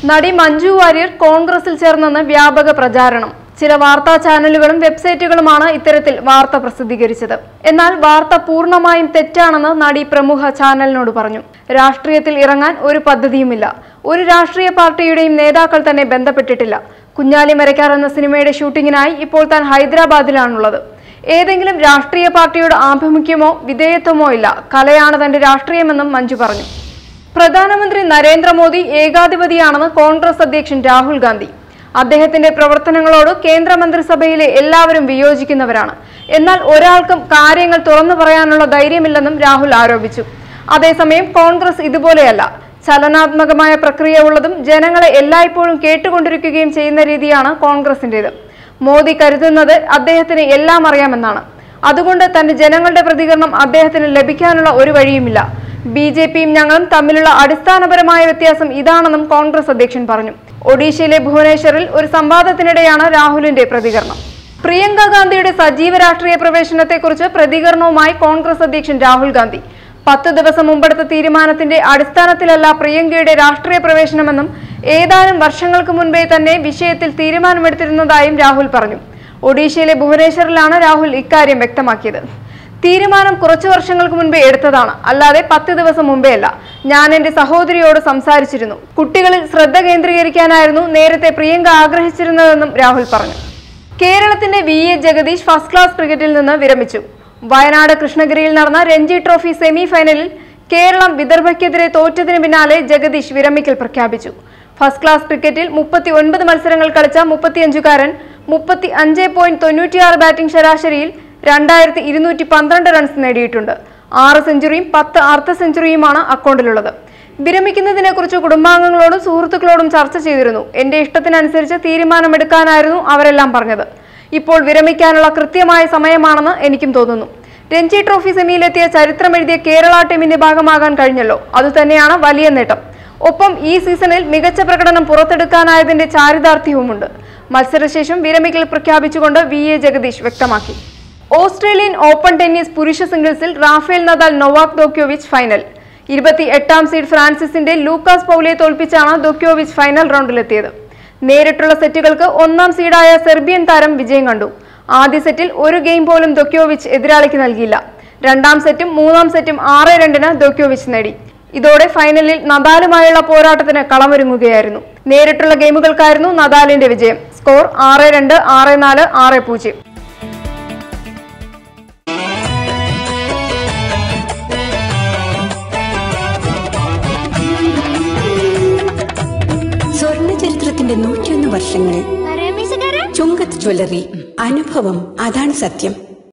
നടി മഞ്ജു വാര്യർ കോൺഗ്രസിൽ ചേർന്നെന്ന് വ്യാപക പ്രചാരണം ചില വാർത്താ ചാനലുകളും വെബ്സൈറ്റുകളുമാണ് ഇത്തരത്തിൽ വാർത്ത പ്രസിദ്ധീകരിച്ചത് എന്നാൽ വാർത്ത പൂർണ്ണമായും തെറ്റാണെന്ന് നടി പ്രമുഖ ചാനലിനോട് പറഞ്ഞു രാഷ്ട്രീയത്തിൽ ഇറങ്ങാൻ ഒരു പദ്ധതിയുമില്ല ഒരു രാഷ്ട്രീയ പാർട്ടിയുടെയും നേതാക്കൾ തന്നെ ബന്ധപ്പെട്ടിട്ടില്ല കുഞ്ഞാലി മരക്കാർ എന്ന സിനിമയുടെ ഷൂട്ടിങ്ങിനായി ഇപ്പോൾ താൻ ഹൈദരാബാദിലാണുള്ളത് ഏതെങ്കിലും രാഷ്ട്രീയ പാർട്ടിയുടെ ആഭിമുഖ്യമോ വിധേയത്വമോ ഇല്ല കലയാണ് തന്റെ രാഷ്ട്രീയമെന്നും മഞ്ജു പറഞ്ഞു പ്രധാനമന്ത്രി നരേന്ദ്രമോദി ഏകാധിപതിയാണെന്ന് കോൺഗ്രസ് അധ്യക്ഷൻ രാഹുൽ ഗാന്ധി അദ്ദേഹത്തിന്റെ പ്രവർത്തനങ്ങളോട് കേന്ദ്രമന്ത്രിസഭയിലെ എല്ലാവരും വിയോജിക്കുന്നവരാണ് എന്നാൽ ഒരാൾക്കും കാര്യങ്ങൾ തുറന്നു പറയാനുള്ള ധൈര്യമില്ലെന്നും രാഹുൽ ആരോപിച്ചു അതേസമയം കോൺഗ്രസ് ഇതുപോലെയല്ല ചലനാത്മകമായ പ്രക്രിയ ഉള്ളതും ജനങ്ങളെ എല്ലായ്പ്പോഴും കേട്ടുകൊണ്ടിരിക്കുകയും ചെയ്യുന്ന രീതിയാണ് കോൺഗ്രസിന്റേത് മോദി കരുതുന്നത് അദ്ദേഹത്തിന് എല്ലാം അറിയാമെന്നാണ് അതുകൊണ്ട് തന്റെ ജനങ്ങളുടെ പ്രതികരണം അദ്ദേഹത്തിന് ലഭിക്കാനുള്ള ഒരു വഴിയുമില്ല ബി ജെ പിയും ഞങ്ങളും തമ്മിലുള്ള അടിസ്ഥാനപരമായ വ്യത്യാസം ഇതാണെന്നും കോൺഗ്രസ് അധ്യക്ഷൻ പറഞ്ഞു ഒഡീഷയിലെ ഭുവനേശ്വറിൽ ഒരു സംവാദത്തിനിടെയാണ് രാഹുലിന്റെ പ്രതികരണം പ്രിയങ്ക ഗാന്ധിയുടെ സജീവ രാഷ്ട്രീയ പ്രവേശനത്തെക്കുറിച്ച് പ്രതികരണവുമായി കോൺഗ്രസ് അധ്യക്ഷൻ രാഹുൽ ഗാന്ധി പത്ത് ദിവസം മുമ്പെടുത്ത തീരുമാനത്തിന്റെ അടിസ്ഥാനത്തിലല്ല പ്രിയങ്കയുടെ രാഷ്ട്രീയ പ്രവേശനമെന്നും ഏതാനും വർഷങ്ങൾക്ക് മുൻപേ തന്നെ വിഷയത്തിൽ തീരുമാനമെടുത്തിരുന്നതായും രാഹുൽ പറഞ്ഞു ഒഡീഷയിലെ ഭുവനേശ്വറിലാണ് രാഹുൽ ഇക്കാര്യം വ്യക്തമാക്കിയത് തീരുമാനം കുറച്ചു വർഷങ്ങൾക്ക് മുൻപേ എടുത്തതാണ് അല്ലാതെ പത്ത് ദിവസം മുമ്പേ അല്ല ഞാൻ എന്റെ സഹോദരിയോട് സംസാരിച്ചിരുന്നു കുട്ടികളിൽ ശ്രദ്ധ കേന്ദ്രീകരിക്കാനായിരുന്നു നേരത്തെ പ്രിയങ്ക ആഗ്രഹിച്ചിരുന്നതെന്നും രാഹുൽ പറഞ്ഞു കേരളത്തിന്റെ V A Jagadeesh first class ക്രിക്കറ്റിൽ നിന്ന് വിരമിച്ചു വയനാട് കൃഷ്ണഗിരിയിൽ നടന്ന രഞ്ജി ട്രോഫി സെമി ഫൈനലിൽ കേരളം വിദർഭയ്ക്കെതിരെ തോറ്റതിന് പിന്നാലെ ജഗദീഷ് വിരമിക്കൽ പ്രഖ്യാപിച്ചു ഫസ്റ്റ് ക്ലാസ് ക്രിക്കറ്റിൽ മുപ്പത്തി ഒൻപത് മത്സരങ്ങൾ കളിച്ച മുപ്പത്തിയഞ്ചുകാരൻ മുപ്പത്തി അഞ്ച് പോയിന്റ് തൊണ്ണൂറ്റിയാറ് ബാറ്റിംഗ് ശരാശരിയിൽ രണ്ടായിരത്തി ഇരുന്നൂറ്റി പന്ത്രണ്ട് റൺസ് നേടിയിട്ടുണ്ട് ആറ് സെഞ്ചുറിയും പത്ത് അർദ്ധ സെഞ്ചുറിയുമാണ് അക്കൗണ്ടിലുള്ളത് വിരമിക്കുന്നതിനെക്കുറിച്ച് കുടുംബാംഗങ്ങളോടും സുഹൃത്തുക്കളോടും ചർച്ച ചെയ്തിരുന്നു എന്റെ ഇഷ്ടത്തിനനുസരിച്ച് തീരുമാനമെടുക്കാനായിരുന്നു അവരെല്ലാം പറഞ്ഞത് ഇപ്പോൾ വിരമിക്കാനുള്ള കൃത്യമായ സമയമാണെന്ന് എനിക്കും തോന്നുന്നു രഞ്ജി ട്രോഫി സെമിയിലെത്തിയ ചരിത്രമെഴുതിയ കേരള ടീമിന്റെ ഭാഗമാകാൻ കഴിഞ്ഞല്ലോ അതുതന്നെയാണ് വലിയ നേട്ടം ഒപ്പം ഈ സീസണിൽ മികച്ച പ്രകടനം പുറത്തെടുക്കാനായതിന്റെ ചാരിതാർത്ഥ്യവുമുണ്ട് മത്സരശേഷം വിരമിക്കൽ പ്രഖ്യാപിച്ചുകൊണ്ട് വി എ ജഗദീഷ് വ്യക്തമാക്കി ഓസ്ട്രേലിയൻ ഓപ്പൺ ടെന്നീസ് പുരുഷ സിംഗിൾസിൽ റാഫേൽ നദാൽ നൊവാക് ദോക്യോവിച്ച് ഫൈനൽ ഇരുപത്തി എട്ടാം സീഡ് ഫ്രാൻസിസിന്റെ ലൂക്കാസ് പൗലെ തോൽപ്പിച്ചാണ് ദോക്യോവിച്ച് ഫൈനൽ റൗണ്ടിലെത്തിയത് നേരിട്ടുള്ള സെറ്റുകൾക്ക് ഒന്നാം സീഡായ സെർബിയൻ താരം വിജയം കണ്ടു ആദ്യ സെറ്റിൽ ഒരു ഗെയിം പോലും ദൊക്യോവിച്ച് എതിരാളിക്ക് നൽകിയില്ല രണ്ടാം സെറ്റും മൂന്നാം സെറ്റും ആറ് രണ്ടിന് ദൊക്യോവിച്ച് നേടി ഇതോടെ ഫൈനലിൽ നദാലുമായുള്ള പോരാട്ടത്തിന് കളമൊരുങ്ങുകയായിരുന്നു നേരിട്ടുള്ള ഗെയിമുകൾക്കായിരുന്നു നദാലിന്റെ വിജയം സ്കോർ ആറ് രണ്ട് ആറ് നാല് ആറ് പൂജ്യം സ്വർണ്ണ ചരിത്രത്തിന്റെ നൂറ്റിയൊന്ന് വർഷങ്ങൾ ചുങ്കത്ത് ജ്വല്ലറി അനുഭവം അതാണ് സത്യം